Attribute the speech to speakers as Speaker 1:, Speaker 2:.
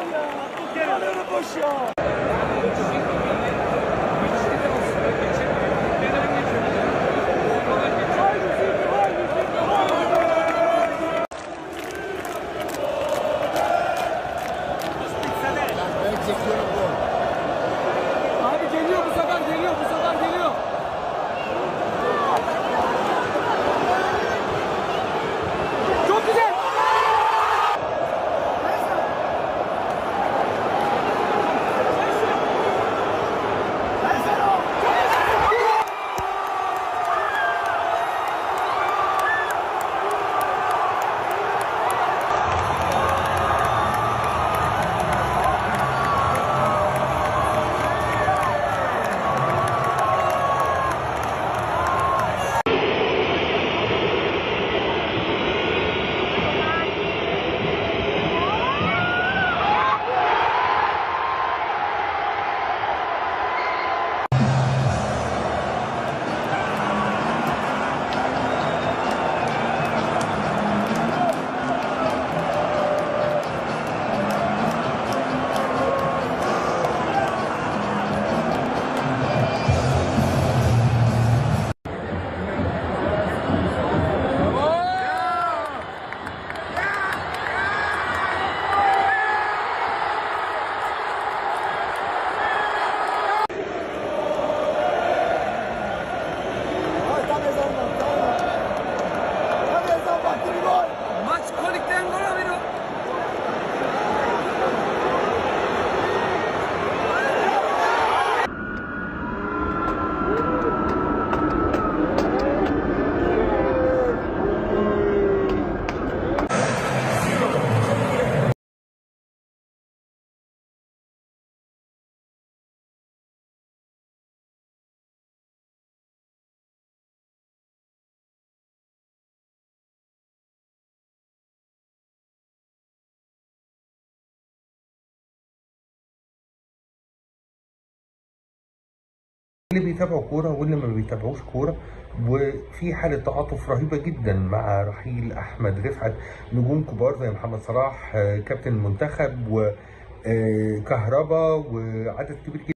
Speaker 1: Abi geliyor bu sefer geliyor bu sefer geliyor. Çok güzel. Maç kolikten gol alıyor.
Speaker 2: اللي بيتابعوا كورة واللي ما بيتابعوش كورة وفي حالة تعاطف رهيبة جدا مع رحيل أحمد رفعت نجوم كبار زي محمد صلاح آه، كابتن المنتخب وكهربا وعدد كبير جدا